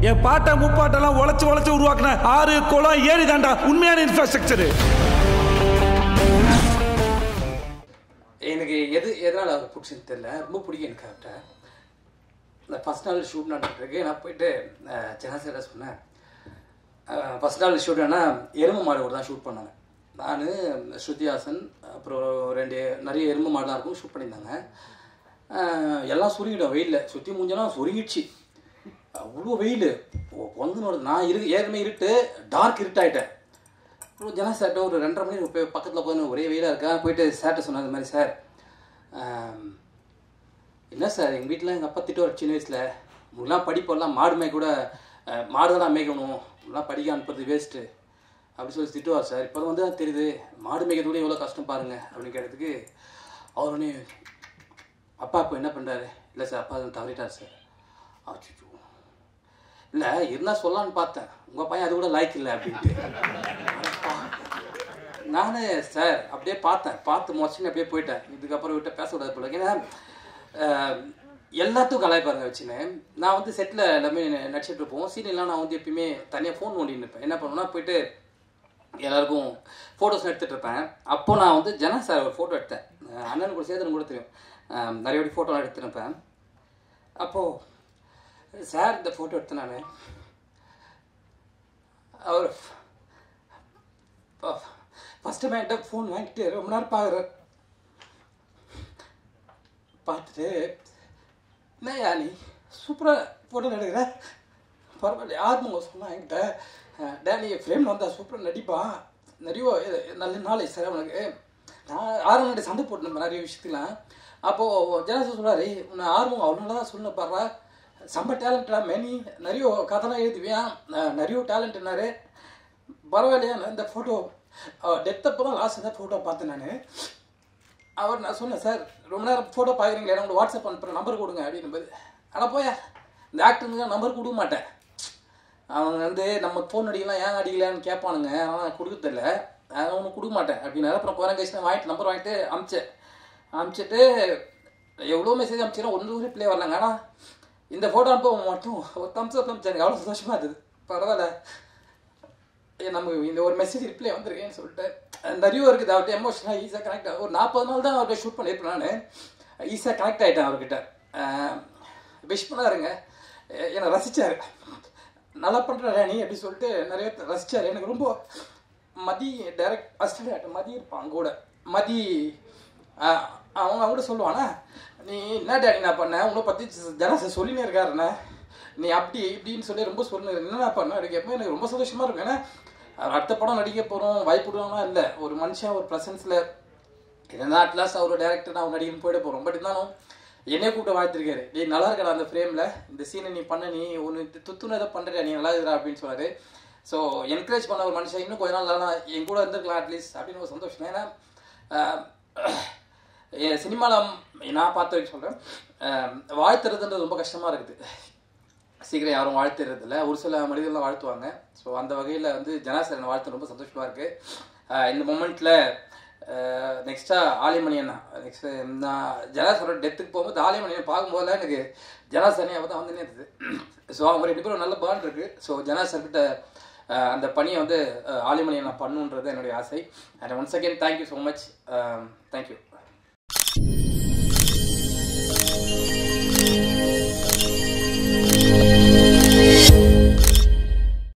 என் பாட்டை முப்பாட்டெல்லாம் உழைச்சு உழைச்சு உருவாக்குன ஆறு குளம் ஏரி தாண்டா உண்மையான இன்ஃப்ராஸ்ட்ரக்சர் எனக்கு எது எதனால் அவர் பிடிச்சதுன்னு தெரியல ரொம்ப பிடிக்கும் எனக்கு அவர்கிட்ட இந்த ஃபஸ்ட் நாள் ஷூட் நடந்துட்டுருக்கு நான் போயிட்டு ஜனாசில சொன்னேன் ஃபஸ்ட் நாள் ஷூட் என்ன எருமை மாடு கூட தான் ஷூட் பண்ணாங்க நான் ஸ்ருதிஹாசன் அப்புறம் ரெண்டு நிறைய எருமை மாடுலாம் இருக்கும் ஷூட் பண்ணியிருந்தாங்க அஹ், எல்லாம் சுருங்கிடும் வெயிலில் சுற்றி மூஞ்செல்லாம் சுருங்கிடுச்சு அவ்வளோ வெயில் வந்து நான் இரு ஏற்கனவே இருட்டு டார்க் இருட்டாயிட்டேன் அப்புறம் ஜனா சார்ட்ட ஒரு ரெண்டரை மணி போய் பக்கத்தில் போய் ஒரே வெயிலாக இருக்கா போயிட்டு சார்ட்ட சொன்னேன் இந்த மாதிரி சார் ஆம், என்ன சார் எங்கள் வீட்டில் எங்கள் அப்பா திட்டுவார் சின்ன வயசில் உங்களாம் படிப்பெல்லாம் மாடு மேய்க்க கூட அஹ், மாடு தான் மேய்க்கணும் உங்களாம் படிக்க அனுப்புறது வேஸ்ட்டு அப்படி சொல்லி திட்டுவார் சார் இப்போ வந்து தான் தெரியுது மாடு மேய்க்கிறது கூட எவ்வளோ கஷ்டம் பாருங்க அப்படின்னு கேட்டதுக்கு அவர் உடனே அப்பா இப்போ என்ன பண்ணுறாரு இல்லை சார் அப்பா தான் தவறிட்டார் சார் அச்சோ இல்லை இருந்தால் சொல்லலான்னு பார்த்தேன் உங்கள் பையன் அது கூட லைக் இல்லை அப்படின்ட்டு நானு சார் அப்படியே பார்த்தேன் பார்த்து மொச்சின்னு அப்படியே போயிட்டேன் இதுக்கப்புறம் விட்டு பேசக்கூடாது போல ஏன்னா அஹ், எல்லாத்துக்கும் கலாய்ப்பாருங்க வச்சுன்னு நான் வந்து செட்டில் எல்லாமே ந- நடிச்சிட்டு இருப்போம் சீனியர்லாம் நான் வந்து எப்பயுமே தனியாக ஃபோன் நோண்டின்னு இருப்பேன் என்ன பண்ணுவேன்னா போயிட்டு எல்லாருக்கும் ஃபோட்டோஸ் எடுத்துகிட்டு இருப்பேன் அப்போ நான் வந்து ஜனா சார் ஒரு ஃபோட்டோ எடுத்தேன் அஹ், அண்ணனுக்கு கூட சேதனுக்கு கூட தெரியும் அஹ், நிறைய வாட்டி ஃபோட்டோலாம் எடுத்துருப்பேன் அப்போது சார் இந்த ஃபோட்டோ எடுத்தேன் நான் அவர் ஃபஸ்ட்டு என்கிட்ட ஃபோன் வாங்கிட்டு ரொம்ப நேரம் பார்க்குறார் பார்த்துட்டு என்னய்யா நீ சூப்பராக ஃபோட்டோ எடுக்கிற பரவாயில்ல யாருன்னு சொன்னா என்கிட்ட அஹ், டேனி ஃப்ரேமில் வந்தால் சூப்பராக நடிப்பான் நிறைய இது நல்ல நாலேஜ் சார் அவனுக்கு நான் ஆறு நாடு சண்டை போட்டு நிறைய விஷயத்துலாம் அப்போது ஜனசு சொல்கிறாரு உன்னை ஆர்வம் அவ்வளோ நல்லா தான் சொல்ல பாடுறா செம்ம டேலண்டா மெனி நிறைய கதைலாம் எழுதுவியான் அஹ், நிறைய டேலண்ட்னாரு பரவாயில்லையா நான் இந்த ஃபோட்டோ டெத் அப்போ தான் லாஸ்ட் தான் ஃபோட்டோ பார்த்தேன் நான் அவர் நான் சொன்னேன் சார் ரொம்ப நேரம் ஃபோட்டோ பார்க்குறீங்களே எனக்கு வாட்ஸ்அப் அனுப்புகிறேன் நம்பர் கொடுங்க அப்படின்னும்போது ஆனால் போயா இந்த ஆக்டருங்க நம்பர் கொடுக்க மாட்டேன் அவங்க வந்து நம்ம ஃபோன் அடிக்கலாம் ஏன் அடிக்கலான்னு கேட்பானுங்க ஆனால் கொடுக்கறதில்ல நான் ஒன்றும் கொடுக்க மாட்டேன் அப்படின்னாரு அப்புறம் போன கழிச்சு நான் வாங்கிட்டு நம்பர் வாங்கிட்டு அமிச்சேன் அமிச்சிட்டு எவ்வளோ மெசேஜ் அமிச்சிடும் ஒன்று ரிப்ளை வரலங்க ஆனால் இந்த ஃபோட்டோ அனுப்ப மட்டும் ஒரு தம்ஸ் அப் அமிச்சாங்க அவ்வளோ சந்தோஷமாக இருந்தது பரவாயில்ல ஏ, நமக்கு இந்த ஒரு மெசேஜ் ரிப்ளை வந்திருக்கேன்னு சொல்லிட்டு அஹ் நிறைய இருக்குது அவர்கிட்ட எமோஷனாக ஈஸியாக கனெக்ட் ஆகும் ஒரு நாற்பது நாள் தான் அவர்கிட்ட ஷூட் பண்ணியிருப்பேன் நான் ஈஸியாக கனெக்ட் ஆகிட்டேன் அவர்கிட்ட விஷ் பண்ணாருங்க எ- என்னை ரசிச்சார் நல்லா பண்ணுற நீ அப்படி சொல்லிட்டு நிறைய பேர் ரசிச்சார் எனக்கு ரொம்ப மதி டைரக்ட் அசிஸ்டன்ட் மதி இருப்பான் கூட மதி அஹ், அவங்க அவங்க கூட சொல்லுவானா நீ என்ன டேடி நான் பண்ணேன் உன்னை பற்றி ஜனச சொல்லினே இருக்காருண்ணே நீ அப்படி இப்படின்னு சொல்லி ரொம்ப சொன்னார் என்ன பண்ண எனக்கு எப்போ எனக்கு ரொம்ப சந்தோஷமா இருக்கும் ஏன்னா அவர் அடுத்த படம் நடிக்க போகிறோம் வாய்ப்பு விடுவானா இல்லை ஒரு மனுஷன் ஒரு ப்ரெசன்ஸில் என்னதான் அட்லாஸ்ட் அவர் டேரக்டர் நான் நடிகன் போயிட போகிறோம் பட் இருந்தாலும் என்னைய கூப்பிட்டு வாழ்த்திருக்காரு நீ நல்லா இருக்கடா அந்த ஃப்ரேமில் இந்த சீனை நீ பண்ண நீ ஒன்று துத்துனதை பண்ணுற நீ நல்லா இருக்கிறா அப்படின்னு சொன்னாரு ஸோ என்கரேஜ் பண்ண ஒரு மனுஷன் இன்னும் கொஞ்ச நாள் நல்லா என் கூட இருந்திருக்கலாம் அட்லீஸ்ட் அப்படின்னு ஒரு சந்தோஷம் ஏன்னா சினிமாவில் நான் பார்த்த வரைக்கும் சொல்கிறேன் வாழ்த்துறதுன்றது ரொம்ப கஷ்டமாக இருக்குது சீக்கிரம் யாரும் வாழ்த்துறது இல்ல ஒரு சில மனிதர்கள்லாம் வாழ்த்துவாங்க ஸோ அந்த வகையில் வந்து ஜனாசரன் வாழ்த்து ரொம்ப சந்தோஷமாக இருக்குது இந்த மூமெண்ட்டில் நெக்ஸ்ட்டாக ஆலிமணி அண்ணா நெக்ஸ்ட் நான் ஜனாசரோட டெத்துக்கு போகும்போது ஆலிமணி அண்ணன் பார்க்கும்போதெல்லாம் எனக்கு ஜனாசனே அவள் தான் வந்துனே இருந்தது ஸோ அவங்க ரெண்டு பேரும் நல்ல பாண்ட் இருக்குது ஸோ ஜனாசர்கிட்ட அந்த பணியை வந்து ஆலிமணி நான் பண்ணுன்றது என்னுடைய ஆசை and once again thank you so much thank you